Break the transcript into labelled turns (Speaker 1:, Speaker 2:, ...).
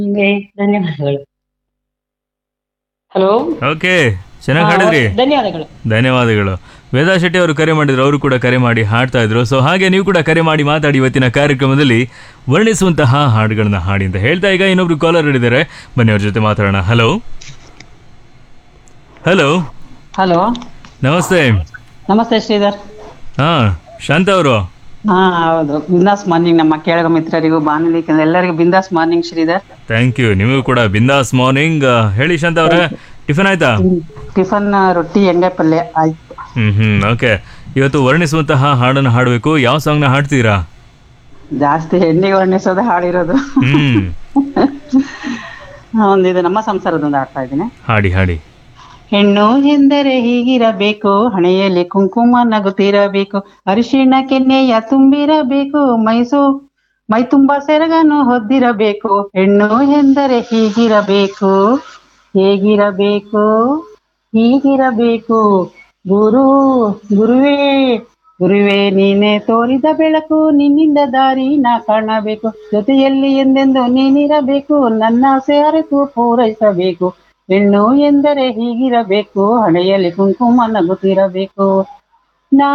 Speaker 1: ನಿಮ್ಗೆ ಧನ್ಯವಾದಗಳು hello
Speaker 2: okay ಚೆನ್ನಾಗಿ ಹಾಡಿದ್ರಿ
Speaker 1: ಧನ್ಯವಾದಗಳು
Speaker 2: ಧನ್ಯವಾದಗಳು ವೇದಾ ಶೆಟ್ಟಿ ಅವರು ಕರೆ ಮಾಡಿದ್ರು ಅವರು ಕೂಡ ಕರೆ ಮಾಡಿ ಹಾಡ್ತಾ ಇದ್ರು ಸೊ ಹಾಗೆ ನೀವು ಕೂಡ ಕರೆ ಮಾಡಿ ಮಾತಾಡಿ ಇವತ್ತಿನ ಕಾರ್ಯಕ್ರಮದಲ್ಲಿ ವರ್ಣಿಸುವಂತಹ ಹಾಡುಗಳನ್ನ ಹಾಡಿ ಅಂತ ಹೇಳ್ತಾ ಈಗ ಇನ್ನೊಬ್ರು ಕಾಲರ್ ಹಿಡಿದಾರೆ ಬನ್ನಿ ಅವ್ರ ಜೊತೆ ಮಾತಾಡೋಣ ಹಲೋ ಹಲೋ
Speaker 1: ಹಲೋ
Speaker 2: ನಮಸ್ತೆ
Speaker 1: ನಮಸ್ತೆ ಶ್ರೀಧರ್
Speaker 2: ಹಾ ಶಾಂತ ಅವರು
Speaker 1: ಹಾ ಹೌದು ಬಿಂದಾಸ್ ಮಾರ್ನಿಂಗ್ ನಮ್ಮ ಕೇಳಗ ಮಿತ್ರರಿಗೂ ಬಾನುಲಿ ಎಲ್ಲರಿಗೂ ಬಿಂದಾಸ್ ಮಾರ್ನಿಂಗ್ ಶ್ರೀಧರ್
Speaker 2: ಥ್ಯಾಂಕ್ ಯು ನಿಮಗೂ ಕೂಡ ಬಿಂದಾಸ್ ಮಾರ್ನಿಂಗ್ ಹೇಳಿ ಶಾಂತ ಅವರೇ ಟಿಫನ್ ಆಯ್ತಾ
Speaker 1: ಟಿಫನ್ ರೊಟ್ಟಿ ಎಣ್ಣೆ ಪಲ್ಯ ಆಯ್ತು
Speaker 2: ಹ್ಮ್ ಹ್ಮ್ ಓಕೆ ಇವತ್ತು ವರ್ಣಿಸುವಂತಹ ಹಾಡನ್ನು ಹಾಡಬೇಕು ಯಾವ ಸಾಂಗ್ನ ಹಾಡ್ತೀರಾ
Speaker 1: ಜಾಸ್ತಿ ಹೆಣ್ಣಿಗೆ ವರ್ಣಿಸೋದು ಹಾಡಿರೋದು
Speaker 2: ಹ್ಮ್
Speaker 1: ಒಂದಿದು ನಮ್ಮ ಸಂಸಾರದೊಂದು ಆಡ್ತಾ ಇದ್ದೀನಿ
Speaker 2: ಹಾಡಿ ಹಾಡಿ
Speaker 1: ಹೆಣ್ಣು ಎಂದರೆ ಹೀಗಿರಬೇಕು ಹಣೆಯಲ್ಲಿ ಕುಂಕುಮ ನಗುತ್ತಿರಬೇಕು ಅರಿಶಿಣ ಕೆನ್ನೆಯ ತುಂಬಿರಬೇಕು ಮೈಸೂ ಮೈ ತುಂಬ ಸೆರಗನ್ನು ಹೊದ್ದಿರಬೇಕು ಹೆಣ್ಣು ಎಂದರೆ ಹೀಗಿರಬೇಕು ಹೇಗಿರಬೇಕು ಹೀಗಿರಬೇಕು ಗುರು ಗುರುವೇ ಗುರುವೇ ನೀನೆ ತೋರಿದ ಬೆಳಕು ನಿನ್ನಿಂದ ದಾರಿ ನಾ ಕಾಣಬೇಕು ಜೊತೆಯಲ್ಲಿ ಎಂದೆಂದು ನೀನಿರಬೇಕು ನನ್ನ ಆಸೆ ಅರಿತು ಪೂರೈಸಬೇಕು ಹೆಣ್ಣು ಎಂದರೆ ಹೀಗಿರಬೇಕು ಹಣೆಯಲ್ಲಿ ಕುಂಕುಮ ನಗುತ್ತಿರಬೇಕು